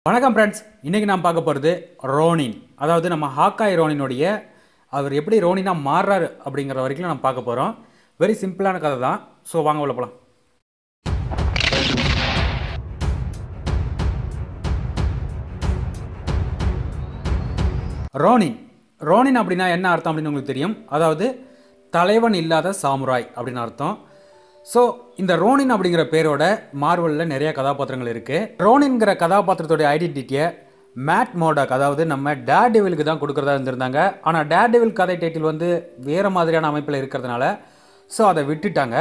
வணக்கம் ஃப்ரெண்ட்ஸ் இன்றைக்கி நான் பார்க்க போகிறது ரோனின் அதாவது நம்ம ஹாக்காய் ரோனினுடைய அவர் எப்படி ரோனினா மாறுறாரு அப்படிங்கிற வரைக்கும் நம்ம பார்க்க போகிறோம் வெரி சிம்பிளான கதை தான் ஸோ வாங்க உள்ள போகலாம் ரோனின் ரோனின் அப்படின்னா என்ன அர்த்தம் அப்படின்னு உங்களுக்கு தெரியும் அதாவது தலைவன் இல்லாத சாமுராய் அப்படின்னு அர்த்தம் ஸோ இந்த ரோனின் அப்படிங்கிற பேரோட மார்வலில் நிறைய கதாபாத்திரங்கள் இருக்குது ரோனின்கிற கதாபாத்திரத்தோடைய ஐடென்டிட்டியை மேட் மோடாக் அதாவது நம்ம டேர் டெவிலுக்கு தான் கொடுக்குறதா இருந்திருந்தாங்க ஆனால் டேர் டெவில் கதை டைட்டில் வந்து வேறு மாதிரியான அமைப்பில் இருக்கிறதுனால ஸோ அதை விட்டுட்டாங்க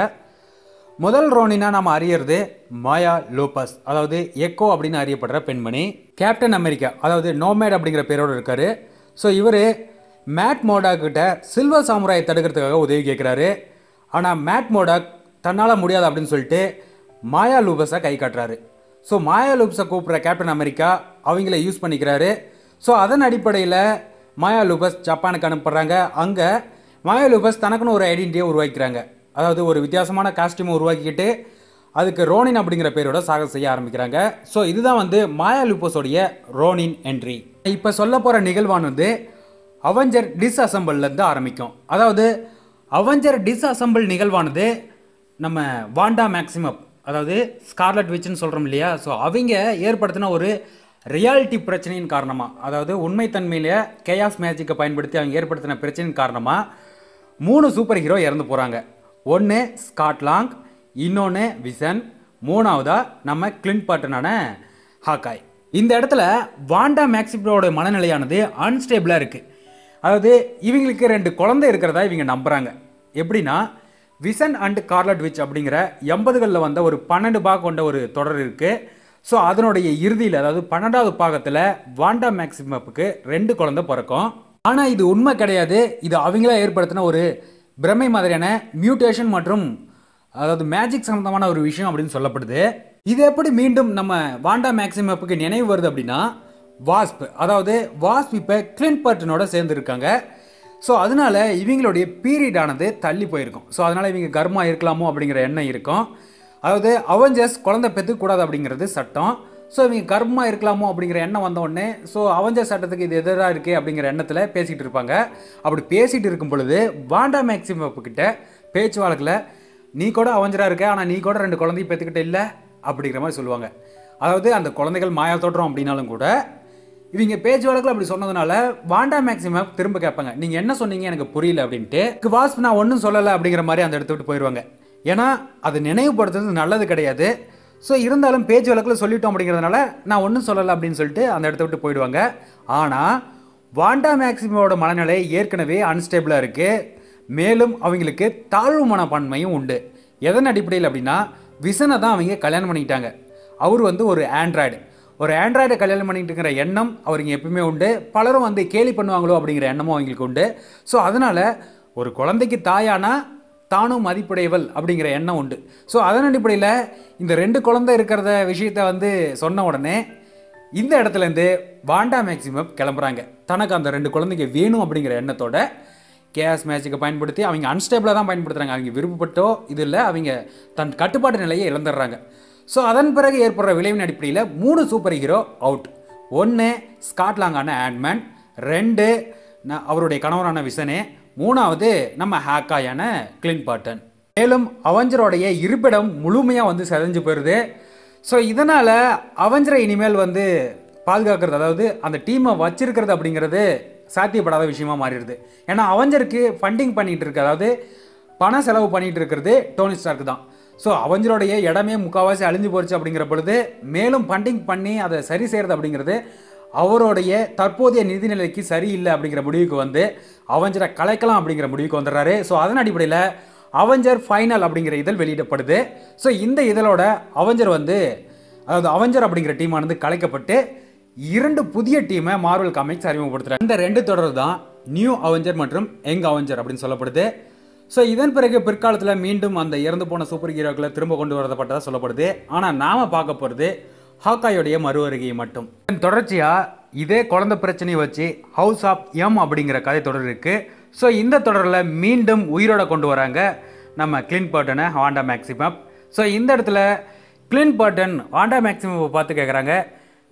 முதல் ரோனினா நம்ம அறியறது மாயா லோபஸ் அதாவது எக்கோ அப்படின்னு அறியப்படுற பெண்மணி கேப்டன் அமெரிக்கா அதாவது நோமேட் அப்படிங்கிற பேரோடு இருக்காரு ஸோ இவர் மேட் மோடாக் கிட்ட சில்வர் சாமுராயை தடுக்கிறதுக்காக உதவி கேட்குறாரு ஆனால் மேட் மோடாக் தன்னால் முடியாது அப்படின்னு சொல்லிட்டு மாயா லூபஸை கை காட்டுறாரு ஸோ மாயா லூப்ஸை கூப்பிட்ற கேப்டன் அமெரிக்கா அவங்கள யூஸ் பண்ணிக்கிறாரு ஸோ அதன் அடிப்படையில் மாயா லூபஸ் ஜப்பானுக்கு அனுப்புகிறாங்க அங்கே மாயா லூபஸ் தனக்குன்னு ஒரு ஐடென்டிட்டியை உருவாக்கிறாங்க அதாவது ஒரு வித்தியாசமான காஸ்டியூமை உருவாக்கிக்கிட்டு அதுக்கு ரோனின் அப்படிங்கிற பேரோட சாகசம் செய்ய ஆரம்பிக்கிறாங்க ஸோ இதுதான் வந்து மாயா லூபஸோடைய ரோனின் என்ட்ரி இப்போ சொல்ல போகிற நிகழ்வானது அவெஞ்சர் டிஸ்அசம்பிள்லேருந்து ஆரம்பிக்கும் அதாவது அவெஞ்சர் டிஸ்அசம்பிள் நிகழ்வானது நம்ம வாண்டா மேக்ஸிமம் அதாவது ஸ்கார்லட் விச்சுன்னு சொல்கிறோம் இல்லையா ஸோ அவங்க ஏற்படுத்தின ஒரு ரியாலிட்டி பிரச்சனையின் காரணமாக அதாவது உண்மைத்தன்மையிலேயே கேயாஸ் மேஜிக்கை பயன்படுத்தி அவங்க ஏற்படுத்தின பிரச்சனையின் காரணமாக மூணு சூப்பர் ஹீரோ இறந்து போகிறாங்க ஒன்று ஸ்காட்லாங் இன்னொன்று விசன் மூணாவதா நம்ம கிளின் பாட்டனான ஹாக்காய் இந்த இடத்துல வாண்டா மேக்சிமோட மனநிலையானது அன்ஸ்டேபிளாக இருக்குது அதாவது இவங்களுக்கு ரெண்டு குழந்தை இருக்கிறதா இவங்க நம்புகிறாங்க எப்படின்னா விசன் அண்ட் கார்லட் விச் அப்படிங்கிற எண்பதுகளில் வந்த ஒரு பன்னெண்டு பாக கொண்ட ஒரு தொடர் இருக்குது ஸோ அதனுடைய இறுதியில் அதாவது பன்னெண்டாவது பாகத்தில் வாண்டா மேக்சிமப்புக்கு ரெண்டு குழந்தை பிறக்கும் ஆனால் இது உண்மை கிடையாது இது அவங்களா ஏற்படுத்தின ஒரு பிரமை மாதிரியான மியூட்டேஷன் மற்றும் அதாவது மேஜிக் சம்மந்தமான ஒரு விஷயம் அப்படின்னு சொல்லப்படுது இது எப்படி மீண்டும் நம்ம வாண்டா மேக்சிமப்புக்கு நினைவு வருது அப்படின்னா வாஸ்ப் அதாவது வாஸ்ப் இப்போ கிளின் பர்டனோட சேர்ந்துருக்காங்க ஸோ அதனால இவங்களுடைய பீரியட் ஆனது தள்ளி போயிருக்கும் ஸோ அதனால இவங்க கர்மா இருக்கலாமோ அப்படிங்கிற எண்ணம் இருக்கும் அதாவது அவெஞ்சர்ஸ் குழந்தை பெற்றுக்கூடாது அப்படிங்கிறது சட்டம் ஸோ இவங்க கர்மா இருக்கலாமோ அப்படிங்கிற எண்ணம் வந்த உடனே ஸோ அவெஞ்சர் சட்டத்துக்கு இது எதிராக இருக்கே அப்படிங்கிற எண்ணத்தில் பேசிகிட்டு இருப்பாங்க அப்படி பேசிகிட்டு இருக்கும் பொழுது வாண்டா மேக்சிமப்பு கிட்ட பேச்சு வழக்கில் நீ கூட அவஞ்சராக இருக்க ஆனால் நீ கூட ரெண்டு குழந்தைய பெற்றுக்கிட்ட இல்லை அப்படிங்கிற மாதிரி சொல்லுவாங்க அதாவது அந்த குழந்தைகள் மாயா தோற்றம் அப்படின்னாலும் கூட இவங்க பேச்சு வழக்கில் அப்படி சொன்னதுனால வாண்டா மேக்ஸிமம் திரும்ப கேட்பாங்க நீங்கள் என்ன சொன்னீங்க எனக்கு புரியல அப்படின்ட்டு வாஸ்ப் நான் ஒன்றும் சொல்லலை அப்படிங்கிற மாதிரி அந்த இடத்த விட்டு போயிடுவாங்க ஏன்னா அது நினைவுபடுத்துறது நல்லது கிடையாது ஸோ இருந்தாலும் பேச்சு வழக்கில் சொல்லிட்டோம் அப்படிங்கிறதுனால நான் ஒன்றும் சொல்லலை அப்படின்னு சொல்லிட்டு அந்த இடத்த விட்டு போயிடுவாங்க ஆனால் வாண்டா மேக்ஸிமோட மனநிலை ஏற்கனவே அன்ஸ்டேபிளாக இருக்குது மேலும் அவங்களுக்கு தாழ்வு மனப்பான்மையும் உண்டு எதன் அடிப்படையில் அப்படின்னா விசனை தான் அவங்க கல்யாணம் பண்ணிக்கிட்டாங்க அவர் வந்து ஒரு ஆண்ட்ராய்டு ஒரு ஆண்ட்ராய்டை கல்யாணம் பண்ணிட்டுங்கிற எண்ணம் அவருக்கு எப்பவுமே உண்டு பலரும் வந்து கேலி பண்ணுவாங்களோ அப்படிங்கிற எண்ணமும் அவங்களுக்கு உண்டு ஸோ அதனால் ஒரு குழந்தைக்கு தாயானா தானும் மதிப்புடையவள் அப்படிங்கிற எண்ணம் உண்டு ஸோ அதன் அடிப்படையில் இந்த ரெண்டு குழந்தை இருக்கிறத விஷயத்த வந்து சொன்ன உடனே இந்த இடத்துலேருந்து வாண்டா மேக்ஸிமம் கிளம்புறாங்க தனக்கு அந்த ரெண்டு குழந்தைங்க வேணும் அப்படிங்கிற எண்ணத்தோட கேஸ் மேட்சுக்கு பயன்படுத்தி அவங்க அன்ஸ்டேபிளாக தான் பயன்படுத்துகிறாங்க அவங்க விருப்பப்பட்டோ இது இல்லை அவங்க தன் கட்டுப்பாட்டு நிலையை இழந்துடுறாங்க ஸோ அதன் பிறகு ஏற்படுற விளைவின் அடிப்படையில் மூணு சூப்பர் ஹீரோ அவுட் ஒன்று ஸ்காட்லாங்கான ஆண்ட்மேன் ரெண்டு ந- அவருடைய கணவரான விசனே மூணாவது நம்ம ஹேக்காயான கிளின் பாட்டன் மேலும் அவஞ்சரோடைய இருப்பிடம் முழுமையாக வந்து செதஞ்சு போயிடுது ஸோ இதனால் அவஞ்சரை இனிமேல் வந்து பாதுகாக்கிறது அதாவது அந்த டீமை வச்சிருக்கிறது அப்படிங்கிறது சாத்தியப்படாத விஷயமா மாறிடுது ஏன்னா அவஞ்சருக்கு ஃபண்டிங் பண்ணிட்டு இருக்கு அதாவது பண செலவு பண்ணிட்டு இருக்கிறது டோனி ஸ்டார்க் தான் ஸோ அவஞ்சருடைய இடமே முக்கால்வாசி அழிஞ்சு போச்சு அப்படிங்கிற பொழுது மேலும் ஃபண்டிங் பண்ணி அதை சரி செய்கிறது அப்படிங்கிறது அவருடைய தற்போதைய நிதிநிலைக்கு சரியில்லை அப்படிங்கிற முடிவுக்கு வந்து அவஞ்சரை கலைக்கலாம் அப்படிங்கிற முடிவுக்கு வந்துடுறாரு ஸோ அதன் அடிப்படையில் அவஞ்சர் ஃபைனல் அப்படிங்கிற இதழ் வெளியிடப்படுது ஸோ இந்த இதழோட அவஞ்சர் வந்து அதாவது அவஞ்சர் அப்படிங்கிற டீமானது கலைக்கப்பட்டு இரண்டு புதிய டீமை மார்வல் காமிக்ஸ் அறிமுகப்படுத்துறாங்க இந்த ரெண்டு தொடர் தான் நியூ அவெஞ்சர் மற்றும் யங் அவெஞ்சர் அப்படின்னு சொல்லப்படுது ஸோ இதன் பிறகு பிற்காலத்தில் மீண்டும் அந்த இறந்து போன சூப்பர் ஹீரோக்களை திரும்ப கொண்டு வரப்பட்டதாக சொல்லப்படுது ஆனால் நாம பார்க்க போகிறது ஹாக்காயோடைய மறு வருகையை மட்டும் இதன் தொடர்ச்சியாக இதே குழந்தை பிரச்சனையை வச்சு ஹவுஸ் ஆஃப் எம் அப்படிங்கிற கதை தொடர் இருக்குது ஸோ இந்த தொடரில் மீண்டும் உயிரோட கொண்டு வராங்க நம்ம கிளின் பர்டனை வாண்டா மேக்ஸிமம் ஸோ இந்த இடத்துல கிளின் பர்டன் வாண்டா மேக்ஸிமம் பார்த்து கேட்குறாங்க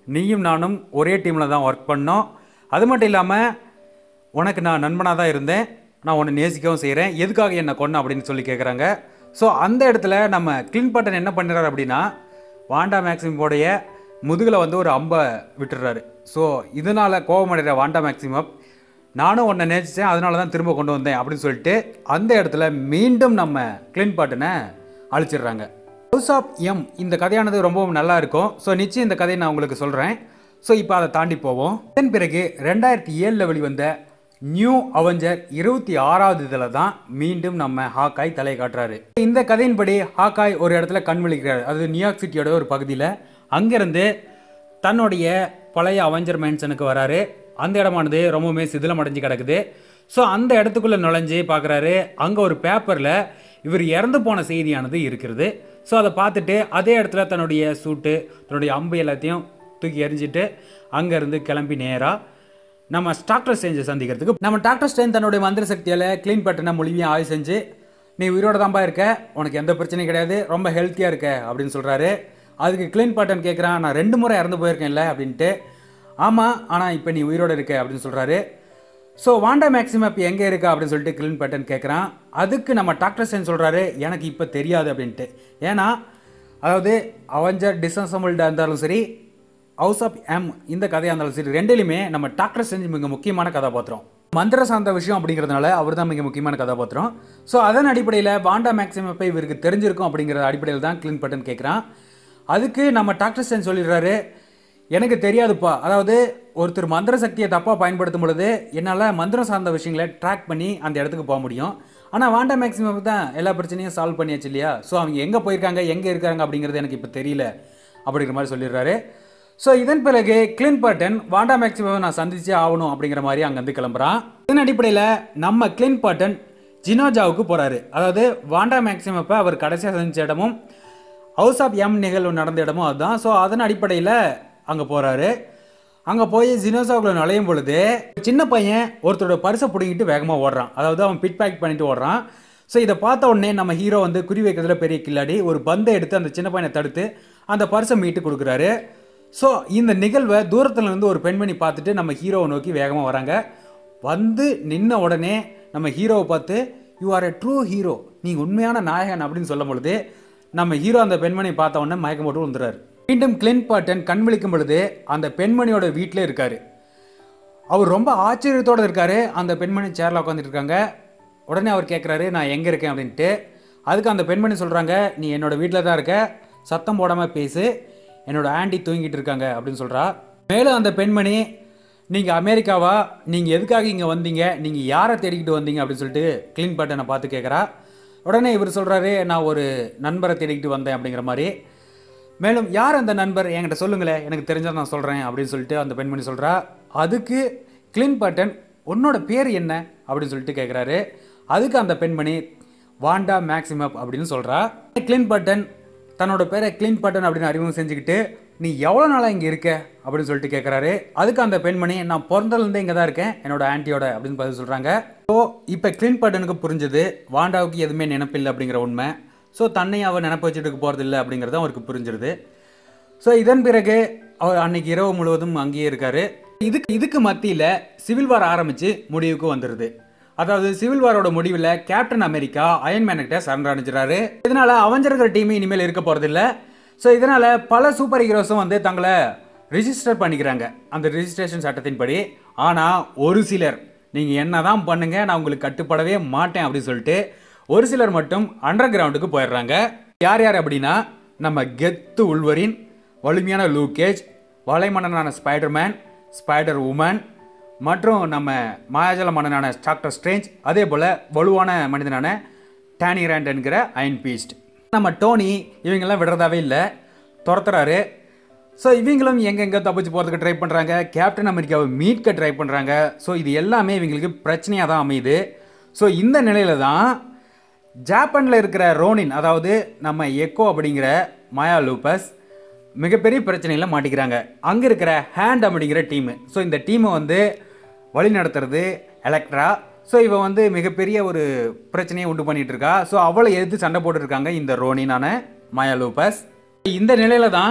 நீயும் நானும் ஒரே டீமில் தான் ஒர்க் பண்ணோம் அது மட்டும் இல்லாமல் உனக்கு நான் நண்பனாக தான் இருந்தேன் நான் உன்னை நேசிக்கவும் செய்கிறேன் எதுக்காக என்னை கொன்ன அப்படின்னு சொல்லி கேட்குறாங்க ஸோ அந்த இடத்துல நம்ம கிளின் பட்டன் என்ன பண்ணுறாரு அப்படின்னா வாண்டா மேக்ஸிமோடைய முதுகில் வந்து ஒரு அம்பை விட்டுடுறாரு ஸோ இதனால் கோபமடைகிற வாண்டா மேக்ஸிமம் நானும் உன்னை நேசித்தேன் அதனால தான் திரும்ப கொண்டு வந்தேன் அப்படின்னு சொல்லிட்டு அந்த இடத்துல மீண்டும் நம்ம கிளின் பட்டனை அழிச்சிடுறாங்க ஹவுஸ் ஆஃப் எம் இந்த கதையானது ரொம்பவும் நல்லா இருக்கும் ஸோ நிச்சயம் இந்த கதையை நான் உங்களுக்கு சொல்கிறேன் ஸோ இப்போ அதை தாண்டி போவோம் இதன் பிறகு ரெண்டாயிரத்தி ஏழில் வெளிவந்த நியூ அவெஞ்சர் இருபத்தி ஆறாவது இதில் தான் மீண்டும் நம்ம ஹாக்காய் தலை காட்டுறாரு இந்த கதையின்படி ஹாக்காய் ஒரு இடத்துல கண் விழிக்கிறார் அது நியூயார்க் சிட்டியோட ஒரு பகுதியில் அங்கேருந்து தன்னுடைய பழைய அவெஞ்சர் மேன்சனுக்கு வராரு அந்த இடமானது ரொம்பவுமே சிதிலம் அடைஞ்சு கிடக்குது ஸோ அந்த இடத்துக்குள்ளே நுழைஞ்சு பார்க்குறாரு அங்கே ஒரு பேப்பரில் இவர் இறந்து போன செய்தியானது இருக்கிறது ஸோ அதை பார்த்துட்டு அதே இடத்துல தன்னுடைய சூட்டு தன்னுடைய அம்பு எல்லாத்தையும் தூக்கி எறிஞ்சிட்டு அங்கேருந்து கிளம்பி நேராக நம்ம டாக்டர் ஸ்டேஞ்சை சந்திக்கிறதுக்கு நம்ம டாக்டர் ஸ்டேஞ்ச் தன்னுடைய மந்திர சக்தியால் க்ளீன் பட்டனை மொழியும் ஆய்வு செஞ்சு நீ உயிரோட தான்ப்பா இருக்க உனக்கு எந்த பிரச்சனையும் கிடையாது ரொம்ப ஹெல்த்தியாக இருக்க அப்படின்னு சொல்கிறாரு அதுக்கு க்ளீன் பட்டன் கேட்குறான் நான் ரெண்டு முறை இறந்து போயிருக்கேன்ல அப்படின்ட்டு ஆமாம் ஆனால் இப்போ நீ உயிரோட இருக்க அப்படின்னு சொல்கிறாரு ஸோ வாண்டா மேக்ஸிமம் இப்போ எங்கே இருக்கா அப்படின்னு சொல்லிட்டு க்ளீன் பட்டன் கேட்குறான் அதுக்கு நம்ம டாக்டர் ஸ்டேஞ்ச் சொல்கிறாரு எனக்கு இப்போ தெரியாது அப்படின்ட்டு ஏன்னா அதாவது அவஞ்சர் டிசன்சபிள்டாக இருந்தாலும் சரி ஹவுஸ் ஆஃப் எம் இந்த கதையாக இருந்தாலும் சரி ரெண்டுலையுமே நம்ம டாக்டர் செஞ்சு மிக முக்கியமான கதாபாத்திரம் மந்திர சார்ந்த விஷயம் அப்படிங்கிறதுனால அவர் தான் மிக முக்கியமான கதாபாத்திரம் ஸோ அதன் அடிப்படையில் வாண்டா மேக்ஸிமப்பை இவருக்கு தெரிஞ்சிருக்கும் அப்படிங்கிற அடிப்படையில் தான் க்ளீன் பட்டன் கேட்குறான் அதுக்கு நம்ம டாக்டர் சென் சொல்லிடுறாரு எனக்கு தெரியாதுப்பா அதாவது ஒருத்தர் மந்திர சக்தியை தப்பாக பயன்படுத்தும் பொழுது என்னால் மந்திரம் சார்ந்த விஷயங்களை ட்ராக் பண்ணி அந்த இடத்துக்கு போக முடியும் ஆனால் வாண்டா மேக்ஸிமம் தான் எல்லா பிரச்சனையும் சால்வ் பண்ணியாச்சு இல்லையா ஸோ அவங்க எங்கே போயிருக்காங்க எங்கே இருக்காங்க அப்படிங்கிறது எனக்கு இப்போ தெரியல அப்படிங்கிற மாதிரி சொல்லிடுறாரு ஸோ இதன் பிறகு கிளின் பட்டன் வாண்டா மேக்ஸிமம் நான் சந்திச்சே ஆகணும் அப்படிங்கிற மாதிரி அங்கேருந்து கிளம்புறான் இதன் அடிப்படையில் நம்ம கிளின் பட்டன் ஜினோஜாவுக்கு போகிறாரு அதாவது வாண்டா மேக்ஸிமப்பை அவர் கடைசியாக சந்திச்ச இடமும் ஹவுஸ் ஆஃப் எம் நிகழ்வு நடந்த இடமும் அதுதான் ஸோ அதன் அடிப்படையில் அங்கே போகிறாரு அங்கே போய் ஜினோசாவுக்குள்ள நுழையும் பொழுது சின்ன பையன் ஒருத்தரோட பரிசை பிடிங்கிட்டு வேகமாக ஓடுறான் அதாவது அவன் பிட் பேக் பண்ணிட்டு ஓடுறான் ஸோ இதை பார்த்த உடனே நம்ம ஹீரோ வந்து குறி வைக்கிறதுல பெரிய கில்லாடி ஒரு பந்தை எடுத்து அந்த சின்ன பையனை தடுத்து அந்த பரிசை மீட்டு கொடுக்குறாரு ஸோ இந்த நிகழ்வை தூரத்துல இருந்து ஒரு பெண்மணி பார்த்துட்டு நம்ம ஹீரோவை நோக்கி வேகமாக வராங்க வந்து நின்ன உடனே நம்ம ஹீரோவை பார்த்து you are a true hero நீங்கள் உண்மையான நாயகன் அப்படின்னு சொல்லும் பொழுது நம்ம ஹீரோ அந்த பெண்மணியை பார்த்த உடனே மயக்கம் போட்டு வந்துடுறாரு மீண்டும் கிளின் பாட்டன் கண் விழிக்கும் பொழுது அந்த பெண்மணியோட வீட்டில் இருக்காரு அவர் ரொம்ப ஆச்சரியத்தோடு இருக்காரு அந்த பெண்மணி சேரில் உட்காந்துட்டு இருக்காங்க உடனே அவர் கேட்குறாரு நான் எங்கே இருக்கேன் அப்படின்ட்டு அதுக்கு அந்த பெண்மணி சொல்கிறாங்க நீ என்னோட வீட்டில் தான் இருக்க சத்தம் போடாமல் பேசு என்னோட ஆண்டி தூங்கிட்டு இருக்காங்க அப்படின்னு சொல்கிறா மேலும் அந்த பெண்மணி நீங்கள் அமெரிக்காவா நீங்கள் எதுக்காக இங்கே வந்தீங்க நீங்கள் யாரை தேடிக்கிட்டு வந்தீங்க அப்படின்னு சொல்லிட்டு க்ளீன் பட்டனை பார்த்து கேட்குறா உடனே இவர் சொல்கிறாரு நான் ஒரு நண்பரை தேடிக்கிட்டு வந்தேன் அப்படிங்கிற மாதிரி மேலும் யார் அந்த நண்பர் என்கிட்ட சொல்லுங்களேன் எனக்கு தெரிஞ்சால் நான் சொல்கிறேன் அப்படின்னு சொல்லிட்டு அந்த பெண்மணி சொல்கிறா அதுக்கு கிளின் பட்டன் உன்னோட பேர் என்ன அப்படின்னு சொல்லிட்டு கேட்குறாரு அதுக்கு அந்த பெண்மணி வாண்டா மேக்ஸிமப் அப்படின்னு சொல்கிறா கிளின் பட்டன் தன்னோட பேரை கிளின் பட்டன் அப்படின்னு அறிமுகம் செஞ்சுக்கிட்டு நீ எவ்வளோ நாளாக இங்கே இருக்க அப்படின்னு சொல்லிட்டு கேட்குறாரு அதுக்கு அந்த பெண்மணி நான் பிறந்ததுலேருந்தே இங்கே தான் இருக்கேன் என்னோட ஆன்ட்டியோட அப்படின்னு பதில் சொல்கிறாங்க ஸோ இப்போ கிளின் பட்டனுக்கு புரிஞ்சது வாண்டாவுக்கு எதுவுமே நினைப்பில்லை அப்படிங்கிற உண்மை ஸோ தன்னை அவர் நினப்பு வச்சுட்டு போகிறதில்ல அப்படிங்கிறது அவருக்கு புரிஞ்சிருது ஸோ இதன் பிறகு அவர் அன்னைக்கு இரவு முழுவதும் அங்கேயே இருக்காரு இதுக்கு இதுக்கு மத்தியில் சிவில் வார் ஆரம்பித்து முடிவுக்கு வந்துடுது அதாவது சிவில் வாரோட முடிவில் கேப்டன் அமெரிக்கா அயன்மேன்கிட்ட சரண் அடைஞ்சிறாரு இதனால அவஞ்சர்கள் டீம் இனிமேல் இருக்க போகிறதில்ல ஸோ இதனால பல சூப்பர் ஹீரோஸும் வந்து தங்களை ரிஜிஸ்டர் பண்ணிக்கிறாங்க அந்த ரிஜிஸ்ட்ரேஷன் சட்டத்தின்படி ஆனால் ஒரு சிலர் நீங்கள் என்ன தான் பண்ணுங்க நான் உங்களுக்கு கட்டுப்படவே மாட்டேன் அப்படின்னு சொல்லிட்டு ஒரு சிலர் மட்டும் அண்டர் கிரவுண்டுக்கு போயிடுறாங்க யார் யார் அப்படின்னா நம்ம கெத்து உள்வரின் வலிமையான லூக்கேஜ் வலைமன்னனான ஸ்பைடர்மேன் ஸ்பைடர் உமன் மற்றும் நம்ம மாயாஜல மன்னனான டாக்டர் ஸ்ட்ரேஞ்ச் அதே போல் வலுவான மனிதனான டேனி ரேண்ட் என்கிற அயன் பீஸ்ட் நம்ம டோனி இவங்கெல்லாம் விடுறதாவே இல்லை துரத்துறாரு ஸோ இவங்களும் எங்கெங்கே தப்பிச்சு போகிறதுக்கு ட்ரை பண்ணுறாங்க கேப்டன் அமெரிக்காவை மீட்க ட்ரை பண்ணுறாங்க ஸோ இது எல்லாமே இவங்களுக்கு பிரச்சனையாக தான் அமையுது ஸோ இந்த நிலையில தான் ஜாப்பானில் இருக்கிற ரோனின் அதாவது நம்ம எக்கோ அப்படிங்கிற மாயா லூப்பஸ் மிகப்பெரிய பிரச்சனையில் மாட்டிக்கிறாங்க அங்கே இருக்கிற ஹேண்ட் அப்படிங்கிற டீமு ஸோ இந்த டீமை வந்து வழி நடத்துறது எலக்ட்ரா ஸோ இவ வந்து மிகப்பெரிய ஒரு பிரச்சனையை உண்டு பண்ணிட்டு இருக்கா ஸோ அவளை எதிர்த்து சண்டை போட்டுருக்காங்க இந்த ரோனினான மாயா லூப்பஸ் இந்த நிலையில தான்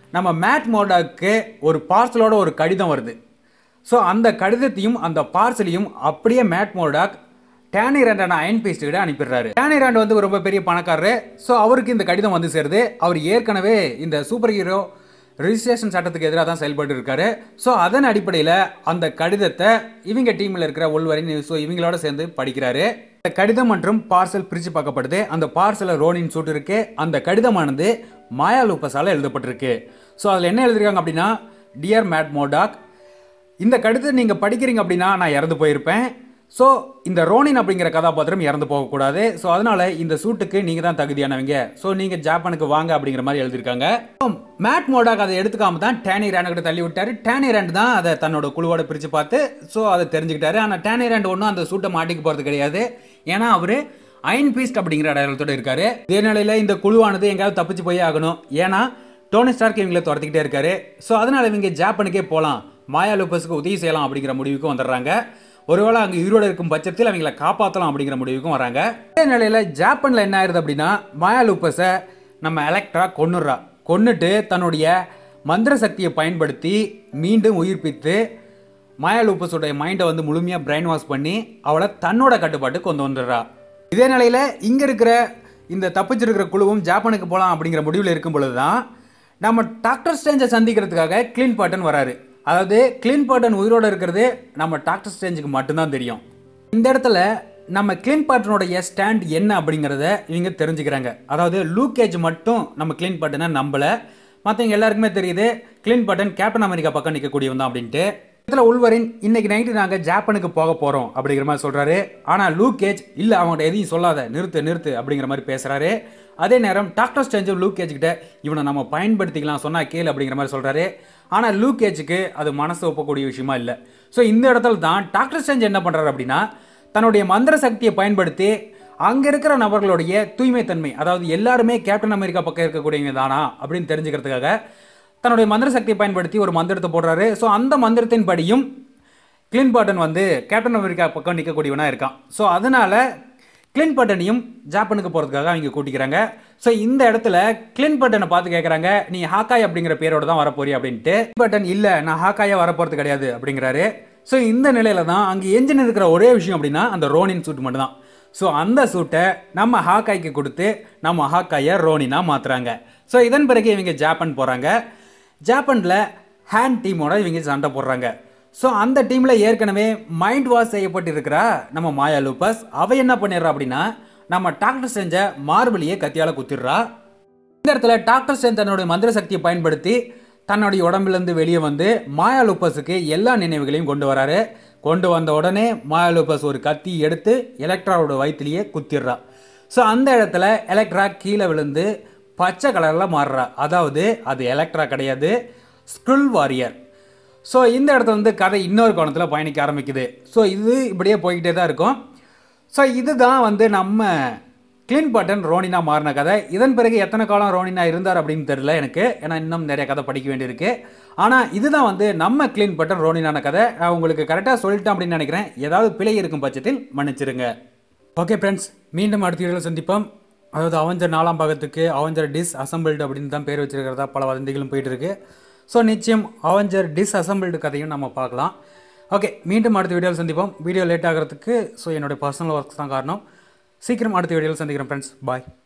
நம்ம மேட் மோடாக்கு ஒரு பார்சலோட ஒரு கடிதம் வருது ஸோ அந்த கடிதத்தையும் அந்த பார்சலையும் அப்படியே மேட் மோடாக் டேனி ரேண்டான அயன் பேஸ்ட் கிட்ட அனுப்பிடுறாரு டேனி ரேண்ட் வந்து ரொம்ப பெரிய பணக்காரரு ஸோ அவருக்கு இந்த கடிதம் வந்து சேருது அவர் ஏற்கனவே இந்த சூப்பர் ஹீரோ ரிஜிஸ்ட்ரேஷன் சட்டத்துக்கு எதிராக தான் செயல்பட்டு இருக்காரு ஸோ அதன் அடிப்படையில் அந்த கடிதத்தை இவங்க டீமில் இருக்கிற ஒல்வரின் ஸோ இவங்களோட சேர்ந்து படிக்கிறாரு இந்த கடிதம் மற்றும் பார்சல் பிரித்து பார்க்கப்படுது அந்த பார்சலில் ரோனின் சூட் இருக்கு அந்த கடிதமானது மாயா லூப்பஸால் எழுதப்பட்டிருக்கு ஸோ அதில் என்ன எழுதிருக்காங்க அப்படின்னா டியர் மேட் மோடாக் இந்த கடிதத்தை நீங்கள் படிக்கிறீங்க அப்படின்னா நான் இறந்து போயிருப்பேன் ஸோ இந்த ரோனின் அப்படிங்கிற கதாபாத்திரம் இறந்து போகக்கூடாது ஸோ அதனால இந்த சூட்டுக்கு நீங்கள் தான் தகுதியானவங்க ஸோ நீங்கள் ஜாப்பானுக்கு வாங்க அப்படிங்கிற மாதிரி எழுதியிருக்காங்க So, மேட் மோடாக் அதை எடுத்துக்காம தான் டேனி ரேண்ட் கிட்ட தள்ளி விட்டாரு டேனி ரேண்ட் தான் அதை தன்னோட குழுவோட பிரித்து பார்த்து ஸோ அதை தெரிஞ்சுக்கிட்டாரு ஆனால் டேனி ரேண்ட் ஒன்றும் அந்த சூட்டை மாட்டிக்க போகிறது கிடையாது ஏன்னா அவர் அயன் பீஸ்ட் அப்படிங்கிற அடையாளத்தோட இருக்காரு இதே நிலையில் இந்த குழுவானது எங்கேயாவது தப்பிச்சு போய் ஆகணும் ஏன்னா டோனி ஸ்டார்க் இவங்களை துரத்திக்கிட்டே இருக்காரு ஸோ அதனால இவங்க ஜாப்பனுக்கே போகலாம் மாயா லூப்பஸுக்கு உதவி செய்யலாம் அப்படிங்கிற முடிவுக்கு வந்துடுறாங்க ஒருவேளை அங்கே உயிரோடு இருக்கும் பட்சத்தில் அவங்கள காப்பாற்றலாம் அப்படிங்கிற முடிவுக்கும் வராங்க இதே நிலையில் ஜாப்பனில் என்ன ஆயிருது அப்படின்னா மாயா லூப்பஸை நம்ம எலக்ட்ரா கொன்னுடுறா கொன்னுட்டு தன்னுடைய மந்திர சக்தியை பயன்படுத்தி மீண்டும் உயிர்ப்பித்து மாயா லூப்பஸோட மைண்டை வந்து முழுமையாக பிரெயின் வாஷ் பண்ணி அவளை தன்னோட கட்டுப்பாட்டுக்கு கொண்டு வந்துடுறா இதே நிலையில் இங்கே இருக்கிற இந்த தப்பிச்சிருக்கிற குழுவும் ஜாப்பானுக்கு போகலாம் அப்படிங்கிற முடிவில் இருக்கும் பொழுது தான் நம்ம டாக்டர் ஸ்டேஞ்சை சந்திக்கிறதுக்காக க்ளீன் பாட்டன் வராரு அதாவது க்ளீன் பாட்டன் உயிரோடு இருக்கிறது நம்ம டாக்டர் ஸ்டேஞ்சுக்கு மட்டும்தான் தெரியும் இந்த இடத்துல நம்ம க்ளீன் பாட்டனுடைய ஸ்டாண்ட் என்ன அப்படிங்கிறத இவங்க தெரிஞ்சுக்கிறாங்க அதாவது லூக்கேஜ் மட்டும் நம்ம க்ளீன் பாட்டனை நம்பலை மற்றவங்க எல்லாருக்குமே தெரியுது க்ளீன் பாட்டன் கேப்டன் அமெரிக்கா பக்கம் நிற்கக்கூடியவன் தான் அப்படின்ட்டு இதில் உள்வரின் இன்னைக்கு நைட்டு நாங்கள் ஜாப்பனுக்கு போக போகிறோம் அப்படிங்கிற மாதிரி சொல்கிறாரு ஆனால் லூக்கேஜ் இல்லை அவங்கள்ட்ட எதையும் சொல்லாத நிறுத்து நிறுத்து அப்படிங்கிற மாதிரி பேசுகிறாரு அதே நேரம் டாக்டர் ஸ்டேஞ்சர் லூக்கேஜ் கிட்ட இவனை நம்ம பயன்படுத்திக்கலாம் சொன்னா கேளு அப்படிங்கிற மாதிரி சொல்கிறாரு ஆனால் லூக்கேஜுக்கு அது மனசு ஒப்பக்கூடிய விஷயமா இல்லை ஸோ இந்த இடத்துல தான் டாக்டர் ஸ்டேஞ்ச் என்ன பண்ணுறாரு அப்படின்னா தன்னுடைய மந்திர சக்தியை பயன்படுத்தி அங்கே இருக்கிற நபர்களுடைய தூய்மைத்தன்மை அதாவது எல்லாருமே கேப்டன் அமெரிக்கா பக்கம் இருக்கக்கூடியவங்க தானா அப்படின்னு தெரிஞ்சுக்கிறதுக்காக தன்னுடைய மந்திர சக்தியை பயன்படுத்தி ஒரு மந்திரத்தை போடுறாரு ஸோ அந்த மந்திரத்தின் படியும் கிளின் பாட்டன் வந்து கேப்டன் அமெரிக்கா பக்கம் நிற்கக்கூடியவனாக இருக்கான் ஸோ அதனால கிளின் பட்டனையும் ஜாப்பனுக்கு போகிறதுக்காக அவங்க கூட்டிக்கிறாங்க ஸோ இந்த இடத்துல கிளின் பட்டனை பார்த்து கேட்குறாங்க நீ ஹாக்காய் அப்படிங்கிற பேரோட தான் வரப்போறி அப்படின்ட்டு பட்டன் இல்லை நான் ஹாக்காயாக வரப்போகிறது கிடையாது அப்படிங்கிறாரு ஸோ இந்த நிலையில தான் அங்கே என்ஜின் இருக்கிற ஒரே விஷயம் அப்படின்னா அந்த ரோனின் சூட் மட்டும்தான் ஸோ அந்த சூட்டை நம்ம ஹாக்காய்க்கு கொடுத்து நம்ம ஹாக்காயை ரோனினா மாற்றுறாங்க ஸோ இதன் பிறகு இவங்க ஜாப்பான் போகிறாங்க ஜாப்பானில் ஹேண்ட் டீமோட இவங்க சண்டை போடுறாங்க ஸோ அந்த டீமில் ஏற்கனவே மைண்ட் வாஷ் செய்யப்பட்டிருக்கிறா நம்ம மாயா லூப்பஸ் அவ என்ன பண்ணிடுறா அப்படின்னா நம்ம டாக்டர் செஞ்ச மார்பிளியை கத்தியால் குத்திடுறா இந்த இடத்துல டாக்டர் ஸ்டேன் தன்னுடைய மந்திர சக்தியை பயன்படுத்தி தன்னுடைய உடம்பிலிருந்து வெளியே வந்து மாயா லூப்பஸுக்கு எல்லா நினைவுகளையும் கொண்டு வராரு கொண்டு வந்த உடனே மாயா லூப்பஸ் ஒரு கத்தி எடுத்து எலக்ட்ராவோட வயிற்றுலேயே குத்திடுறா ஸோ அந்த இடத்துல எலக்ட்ரா கீழே விழுந்து பச்சை கலரில் மாறுறா அதாவது அது எலக்ட்ரா கிடையாது ஸ்க்ருல் வாரியர் ஸோ இந்த இடத்துல வந்து கதை இன்னொரு கோணத்தில் பயணிக்க ஆரம்பிக்குது ஸோ இது இப்படியே போய்கிட்டே தான் இருக்கும் ஸோ இதுதான் வந்து நம்ம கிளீன் பட்டன் ரோனினா மாறின கதை இதன் பிறகு எத்தனை காலம் ரோனினா இருந்தார் அப்படின்னு தெரியல எனக்கு ஏன்னா இன்னும் நிறைய கதை படிக்க வேண்டியிருக்கு ஆனால் இதுதான் வந்து நம்ம கிளீன் பட்டன் ரோனினான கதை நான் உங்களுக்கு கரெக்டாக சொல்லிட்டேன் அப்படின்னு நினைக்கிறேன் ஏதாவது பிழை இருக்கும் பட்சத்தில் மன்னிச்சிருங்க ஓகே ஃப்ரெண்ட்ஸ் மீண்டும் அடுத்த வீடியோவில் சந்திப்போம் அதாவது அவஞ்சர் நாலாம் பாகத்துக்கு அவஞ்சர் டிஸ் அசம்பிள்டு அப்படின்னு தான் பேர் வச்சிருக்கிறதா பல வதந்திகளும் போயிட்டு இருக்கு ஸோ நிச்சயம் அவஞ்சர் டிஸ் அசம்பிள்டு கதையும் நம்ம பார்க்கலாம் ஓகே மீண்டும் அடுத்த வீடியோவில் சந்திப்போம் வீடியோ லேட் ஆகிறதுக்கு ஸோ என்னுடைய பர்சனல் ஒர்க்ஸ் தான் காரணம் சீக்கிரம் அடுத்த வீடியோவில் சந்திக்கிறேன் ஃப்ரெண்ட்ஸ் பாய்